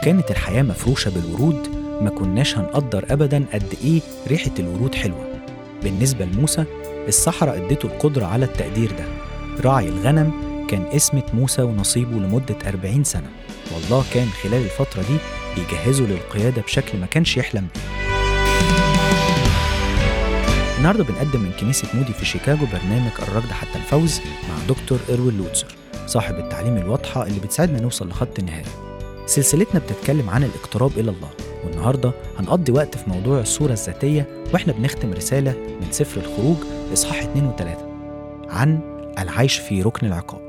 كانت الحياة مفروشة بالورود ما كناش هنقدر أبدا قد إيه ريحة الورود حلوة بالنسبة لموسى الصحراء ادته القدرة على التقدير ده راعي الغنم كان اسمة موسى ونصيبه لمدة 40 سنة والله كان خلال الفترة دي بيجهزه للقيادة بشكل ما كانش يحلم بيه النهارده بنقدم من كنيسة مودي في شيكاغو برنامج الركض حتى الفوز مع دكتور إروين لوتسر صاحب التعليم الواضحة اللي بتساعدنا نوصل لخط النهاية سلسلتنا بتتكلم عن الاقتراب إلى الله والنهارده هنقضي وقت في موضوع الصورة الذاتية واحنا بنختم رسالة من سفر الخروج إصحاح 2 و3 عن العيش في ركن العقاب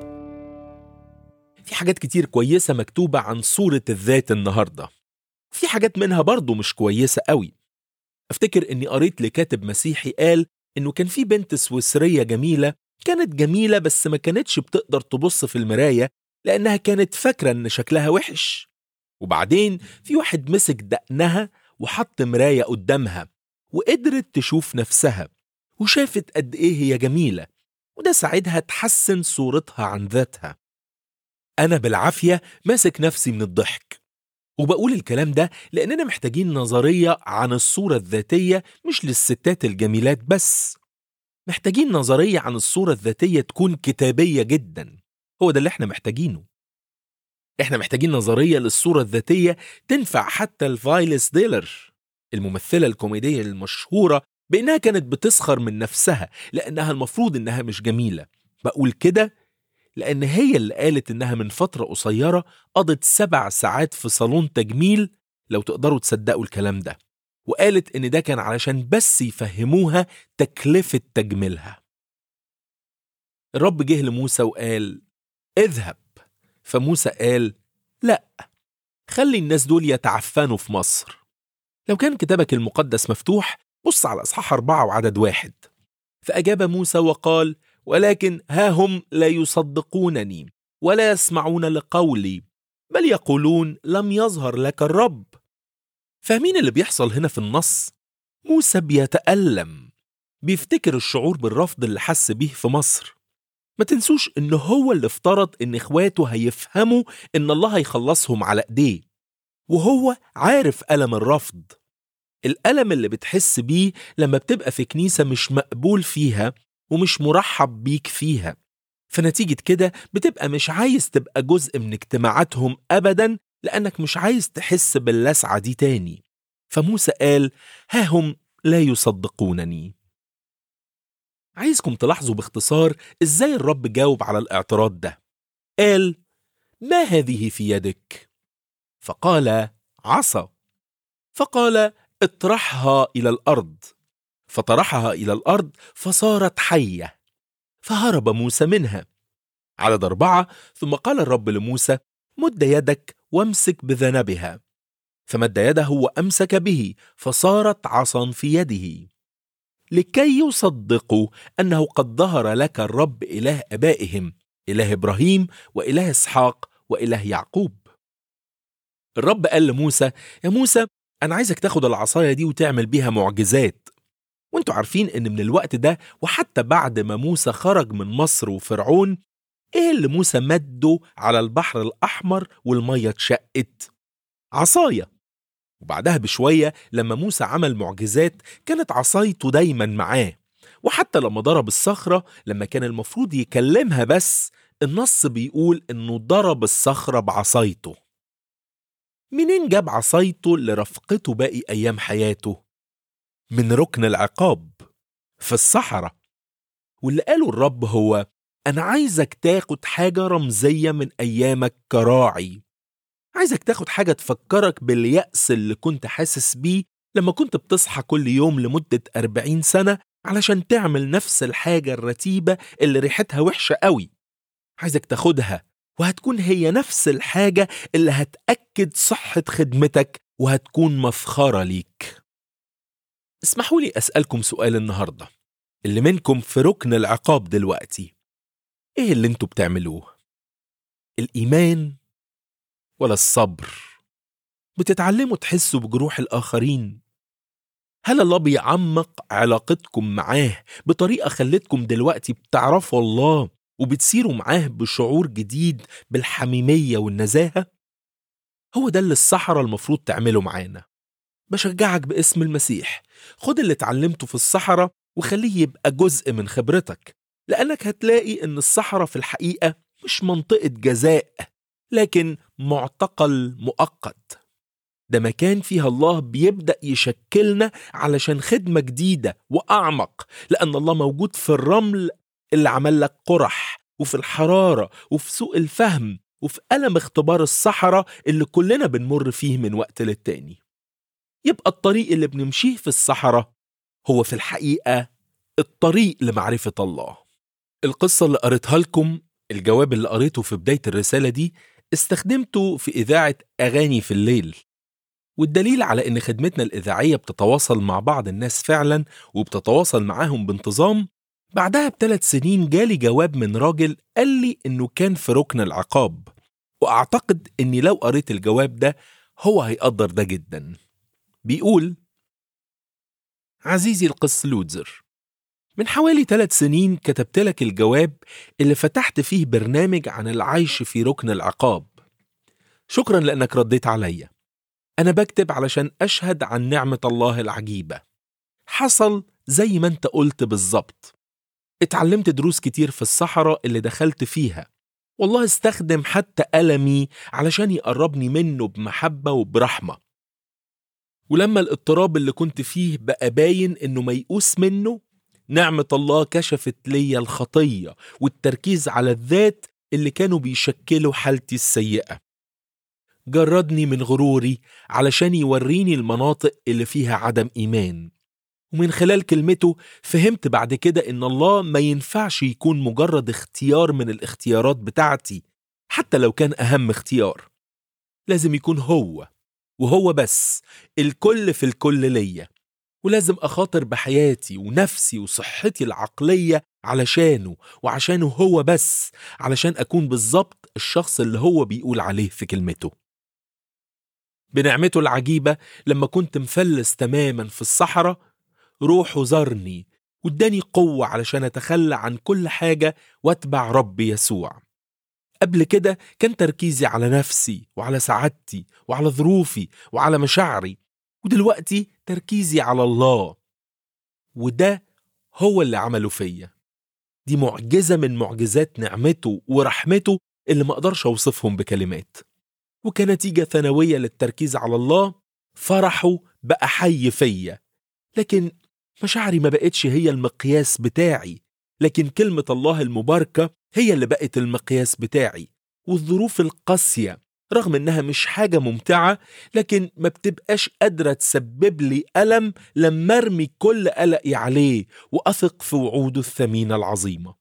في حاجات كتير كويسة مكتوبة عن صورة الذات النهاردة في حاجات منها برضو مش كويسة قوي افتكر اني قريت لكاتب مسيحي قال انه كان في بنت سويسرية جميلة كانت جميلة بس ما كانتش بتقدر تبص في المراية لأنها كانت فاكرة إن شكلها وحش وبعدين في واحد مسك دقنها وحط مراية قدامها وقدرت تشوف نفسها وشافت قد إيه هي جميلة وده ساعدها تحسن صورتها عن ذاتها أنا بالعافية ماسك نفسي من الضحك وبقول الكلام ده لأننا محتاجين نظرية عن الصورة الذاتية مش للستات الجميلات بس محتاجين نظرية عن الصورة الذاتية تكون كتابية جدا هو ده اللي احنا محتاجينه احنا محتاجين نظرية للصورة الذاتية تنفع حتى الفايلس ديلر الممثلة الكوميدية المشهورة بإنها كانت بتسخر من نفسها لأنها المفروض إنها مش جميلة بقول كده لأن هي اللي قالت إنها من فترة قصيرة قضت سبع ساعات في صالون تجميل لو تقدروا تصدقوا الكلام ده وقالت إن ده كان علشان بس يفهموها تكلفة تجميلها الرب جه لموسى وقال اذهب فموسى قال لا خلي الناس دول يتعفنوا في مصر لو كان كتابك المقدس مفتوح بص على أصحاح أربعة وعدد واحد فأجاب موسى وقال ولكن ها هم لا يصدقونني ولا يسمعون لقولي بل يقولون لم يظهر لك الرب فاهمين اللي بيحصل هنا في النص موسى بيتألم بيفتكر الشعور بالرفض اللي حس بيه في مصر ما تنسوش ان هو اللي افترض ان اخواته هيفهموا ان الله هيخلصهم على ايديه وهو عارف ألم الرفض الألم اللي بتحس بيه لما بتبقى في كنيسة مش مقبول فيها ومش مرحب بيك فيها فنتيجة كده بتبقى مش عايز تبقى جزء من اجتماعاتهم أبدا لأنك مش عايز تحس باللسعة دي تاني فموسى قال ها هم لا يصدقونني عايزكم تلاحظوا باختصار ازاي الرب جاوب على الاعتراض ده قال ما هذه في يدك فقال عصا فقال اطرحها الى الارض فطرحها الى الارض فصارت حيه فهرب موسى منها عدد اربعه ثم قال الرب لموسى مد يدك وامسك بذنبها فمد يده وامسك به فصارت عصا في يده لكي يصدقوا انه قد ظهر لك الرب اله ابائهم اله ابراهيم واله اسحاق واله يعقوب الرب قال لموسى يا موسى انا عايزك تاخد العصايه دي وتعمل بيها معجزات وانتوا عارفين ان من الوقت ده وحتى بعد ما موسى خرج من مصر وفرعون ايه اللي موسى مده على البحر الاحمر والميه اتشقت عصايه وبعدها بشويه لما موسى عمل معجزات كانت عصايته دايما معاه وحتى لما ضرب الصخره لما كان المفروض يكلمها بس النص بيقول انه ضرب الصخره بعصايته منين جاب عصايته لرفقته باقي ايام حياته من ركن العقاب في الصحراء واللي قاله الرب هو أنا عايزك تاخد حاجة رمزية من أيامك كراعي عايزك تاخد حاجة تفكرك باليأس اللي كنت حاسس بيه لما كنت بتصحى كل يوم لمدة 40 سنة علشان تعمل نفس الحاجة الرتيبة اللي ريحتها وحشة قوي عايزك تاخدها وهتكون هي نفس الحاجة اللي هتأكد صحة خدمتك وهتكون مفخرة ليك اسمحوا لي أسألكم سؤال النهاردة اللي منكم في ركن العقاب دلوقتي ايه اللي انتوا بتعملوه الإيمان ولا الصبر بتتعلموا تحسوا بجروح الآخرين هل الله بيعمق علاقتكم معاه بطريقة خلتكم دلوقتي بتعرفوا الله وبتسيروا معاه بشعور جديد بالحميمية والنزاهة؟ هو ده اللي السحرة المفروض تعمله معانا بشجعك باسم المسيح خد اللي اتعلمته في السحرة وخليه يبقى جزء من خبرتك لأنك هتلاقي إن السحرة في الحقيقة مش منطقة جزاء لكن معتقل مؤقت ده مكان فيها الله بيبدأ يشكلنا علشان خدمة جديدة وأعمق لأن الله موجود في الرمل اللي عمل لك قرح وفي الحرارة وفي سوء الفهم وفي ألم اختبار الصحراء اللي كلنا بنمر فيه من وقت للتاني يبقى الطريق اللي بنمشيه في الصحراء هو في الحقيقة الطريق لمعرفة الله القصة اللي قريتها لكم الجواب اللي قريته في بداية الرسالة دي استخدمته في إذاعة أغاني في الليل والدليل على إن خدمتنا الإذاعية بتتواصل مع بعض الناس فعلا وبتتواصل معاهم بانتظام بعدها بثلاث سنين جالي جواب من راجل قال لي إنه كان في ركن العقاب وأعتقد إني لو قريت الجواب ده هو هيقدر ده جدا بيقول عزيزي القس لودزر من حوالي ثلاث سنين كتبت لك الجواب اللي فتحت فيه برنامج عن العيش في ركن العقاب شكرا لأنك رديت عليا أنا بكتب علشان أشهد عن نعمة الله العجيبة حصل زي ما أنت قلت بالظبط اتعلمت دروس كتير في الصحراء اللي دخلت فيها والله استخدم حتى ألمي علشان يقربني منه بمحبة وبرحمة ولما الاضطراب اللي كنت فيه بقى باين انه ميؤوس منه نعمة الله كشفت لي الخطية والتركيز على الذات اللي كانوا بيشكلوا حالتي السيئة جردني من غروري علشان يوريني المناطق اللي فيها عدم إيمان ومن خلال كلمته فهمت بعد كده إن الله ما ينفعش يكون مجرد اختيار من الاختيارات بتاعتي حتى لو كان أهم اختيار لازم يكون هو وهو بس الكل في الكل ليا ولازم أخاطر بحياتي ونفسي وصحتي العقلية علشانه وعشانه هو بس علشان أكون بالظبط الشخص اللي هو بيقول عليه في كلمته بنعمته العجيبة لما كنت مفلس تماما في الصحراء روحه زارني واداني قوة علشان أتخلى عن كل حاجة واتبع رب يسوع قبل كده كان تركيزي على نفسي وعلى سعادتي وعلى ظروفي وعلى مشاعري ودلوقتي تركيزي على الله وده هو اللي عمله فيا دي معجزة من معجزات نعمته ورحمته اللي ما اقدرش اوصفهم بكلمات وكنتيجة ثانوية للتركيز على الله فرحه بقى حي فيا لكن مشاعري ما بقتش هي المقياس بتاعي لكن كلمة الله المباركة هي اللي بقت المقياس بتاعي والظروف القاسية رغم انها مش حاجة ممتعة لكن ما بتبقاش قادرة تسبب لي ألم لما ارمي كل قلقي عليه وأثق في وعوده الثمينة العظيمة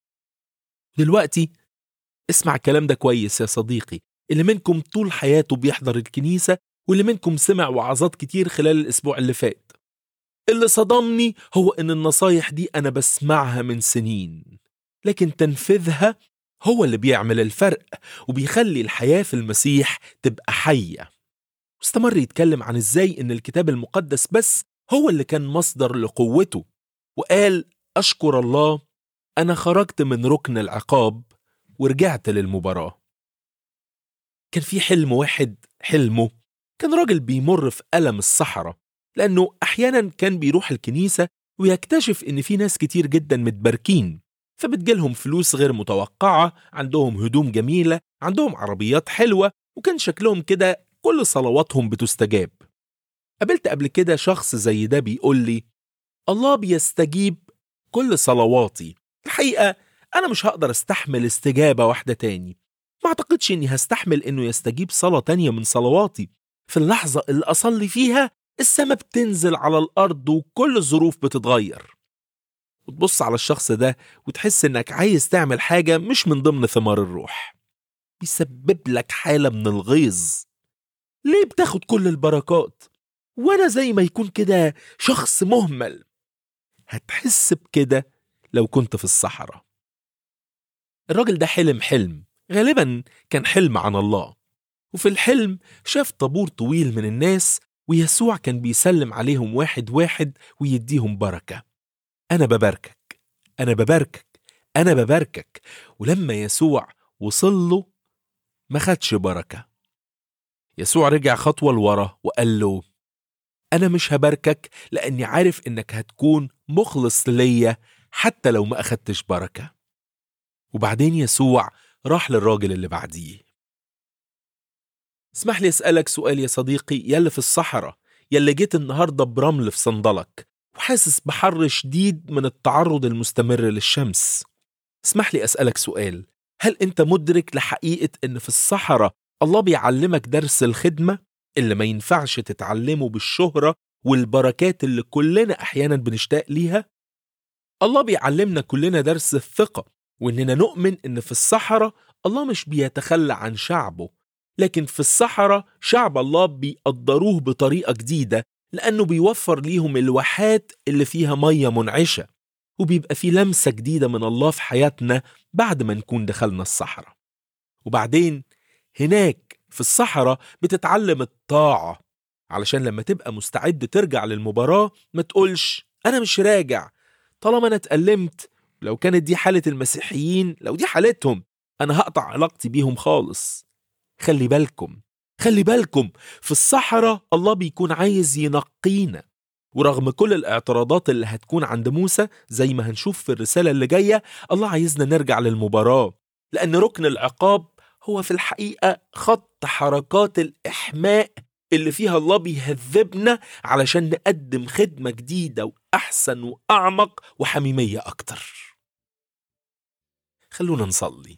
دلوقتي اسمع الكلام ده كويس يا صديقي اللي منكم طول حياته بيحضر الكنيسة واللي منكم سمع وعظات كتير خلال الأسبوع اللي فات اللي صدمني هو إن النصايح دي أنا بسمعها من سنين لكن تنفيذها هو اللي بيعمل الفرق وبيخلي الحياة في المسيح تبقى حية واستمر يتكلم عن ازاي ان الكتاب المقدس بس هو اللي كان مصدر لقوته وقال أشكر الله أنا خرجت من ركن العقاب ورجعت للمباراة كان في حلم واحد حلمه كان راجل بيمر في ألم الصحراء لأنه أحيانا كان بيروح الكنيسة ويكتشف إن في ناس كتير جدا متباركين فبتجيلهم فلوس غير متوقعة عندهم هدوم جميلة عندهم عربيات حلوة وكان شكلهم كده كل صلواتهم بتستجاب قابلت قبل كده شخص زي ده بيقول لي الله بيستجيب كل صلواتي الحقيقة أنا مش هقدر استحمل استجابة واحدة تاني ما أعتقدش إني هستحمل إنه يستجيب صلاة تانية من صلواتي في اللحظة اللي أصلي فيها السماء بتنزل على الأرض وكل الظروف بتتغير وتبص على الشخص ده وتحس إنك عايز تعمل حاجة مش من ضمن ثمار الروح بيسبب لك حالة من الغيظ ليه بتاخد كل البركات وانا زي ما يكون كده شخص مهمل هتحس بكده لو كنت في الصحراء الراجل ده حلم حلم غالبا كان حلم عن الله وفي الحلم شاف طابور طويل من الناس ويسوع كان بيسلم عليهم واحد واحد ويديهم بركة أنا بباركك أنا بباركك أنا بباركك ولما يسوع وصل له ما خدش بركة يسوع رجع خطوة لورا وقال له أنا مش هباركك لأني عارف إنك هتكون مخلص ليا حتى لو ما أخدتش بركة وبعدين يسوع راح للراجل اللي بعديه اسمح لي أسألك سؤال يا صديقي يلي في الصحراء يلي جيت النهاردة برمل في صندلك وحاسس بحر شديد من التعرض المستمر للشمس اسمح لي أسألك سؤال هل أنت مدرك لحقيقة إن في الصحراء الله بيعلمك درس الخدمة اللي ما ينفعش تتعلمه بالشهرة والبركات اللي كلنا أحيانا بنشتاق ليها؟ الله بيعلمنا كلنا درس الثقة وإننا نؤمن إن في الصحراء الله مش بيتخلى عن شعبه لكن في الصحراء شعب الله بيقدروه بطريقة جديدة لأنه بيوفر ليهم الواحات اللي فيها مية منعشة وبيبقى في لمسة جديدة من الله في حياتنا بعد ما نكون دخلنا الصحراء وبعدين هناك في الصحراء بتتعلم الطاعة علشان لما تبقى مستعد ترجع للمباراة ما تقولش أنا مش راجع طالما أنا اتألمت لو كانت دي حالة المسيحيين لو دي حالتهم أنا هقطع علاقتي بيهم خالص خلي بالكم خلي بالكم في الصحراء الله بيكون عايز ينقينا ورغم كل الاعتراضات اللي هتكون عند موسى زي ما هنشوف في الرسالة اللي جاية الله عايزنا نرجع للمباراة لأن ركن العقاب هو في الحقيقة خط حركات الإحماء اللي فيها الله بيهذبنا علشان نقدم خدمة جديدة وأحسن وأعمق وحميمية أكتر خلونا نصلي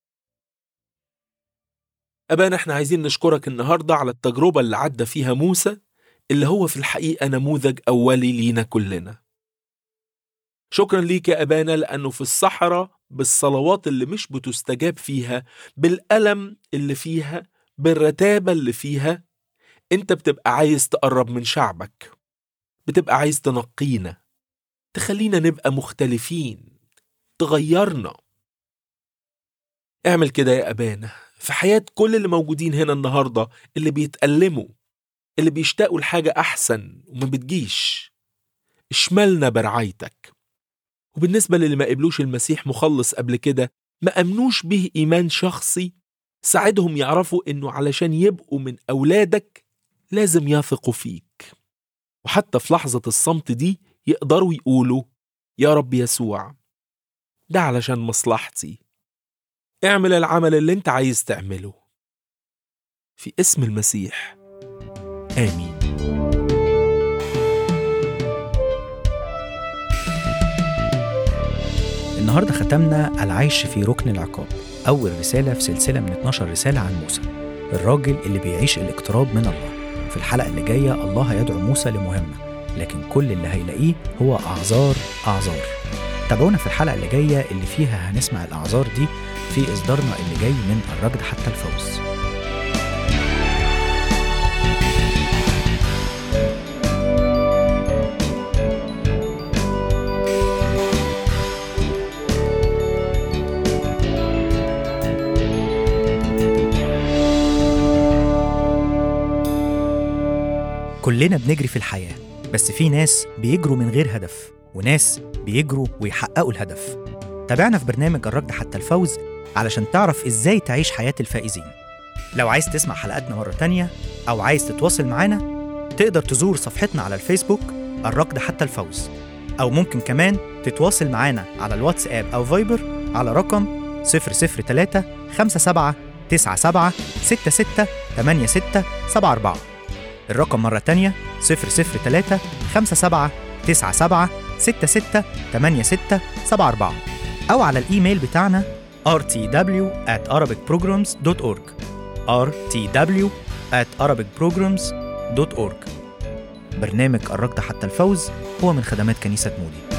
أبانا احنا عايزين نشكرك النهاردة على التجربة اللي عدى فيها موسى اللي هو في الحقيقة نموذج أولي لينا كلنا شكرا ليك يا أبانا لأنه في الصحراء بالصلوات اللي مش بتستجاب فيها بالألم اللي فيها بالرتابة اللي فيها أنت بتبقى عايز تقرب من شعبك بتبقى عايز تنقينا تخلينا نبقى مختلفين تغيرنا اعمل كده يا أبانا في حياة كل اللي موجودين هنا النهاردة اللي بيتألموا اللي بيشتاقوا لحاجة أحسن وما بتجيش اشملنا برعايتك وبالنسبة للي ما قبلوش المسيح مخلص قبل كده ما أمنوش به إيمان شخصي ساعدهم يعرفوا إنه علشان يبقوا من أولادك لازم يثقوا فيك وحتى في لحظة الصمت دي يقدروا يقولوا يا رب يسوع ده علشان مصلحتي اعمل العمل اللي انت عايز تعمله في اسم المسيح آمين النهاردة ختمنا العيش في ركن العقاب أول رسالة في سلسلة من 12 رسالة عن موسى الراجل اللي بيعيش الاقتراب من الله في الحلقة اللي جاية الله هيدعو موسى لمهمة لكن كل اللي هيلاقيه هو أعذار أعذار تابعونا في الحلقة اللي جاية اللي فيها هنسمع الأعذار دي في إصدارنا اللي جاي من الركض حتى الفوز كلنا بنجري في الحياة بس في ناس بيجروا من غير هدف وناس بيجروا ويحققوا الهدف تابعنا في برنامج الركض حتى الفوز علشان تعرف ازاي تعيش حياة الفائزين لو عايز تسمع حلقاتنا مرة تانية أو عايز تتواصل معانا تقدر تزور صفحتنا على الفيسبوك الركض حتى الفوز أو ممكن كمان تتواصل معانا على الواتساب أو فايبر على رقم 003 57 97 66 86 74 الرقم مرة تانية 003 57 97 66 86 74 أو على الإيميل بتاعنا rtw at arabicprograms.org rtw at arabicprograms.org برنامج الركض حتى الفوز هو من خدمات كنيسة مودي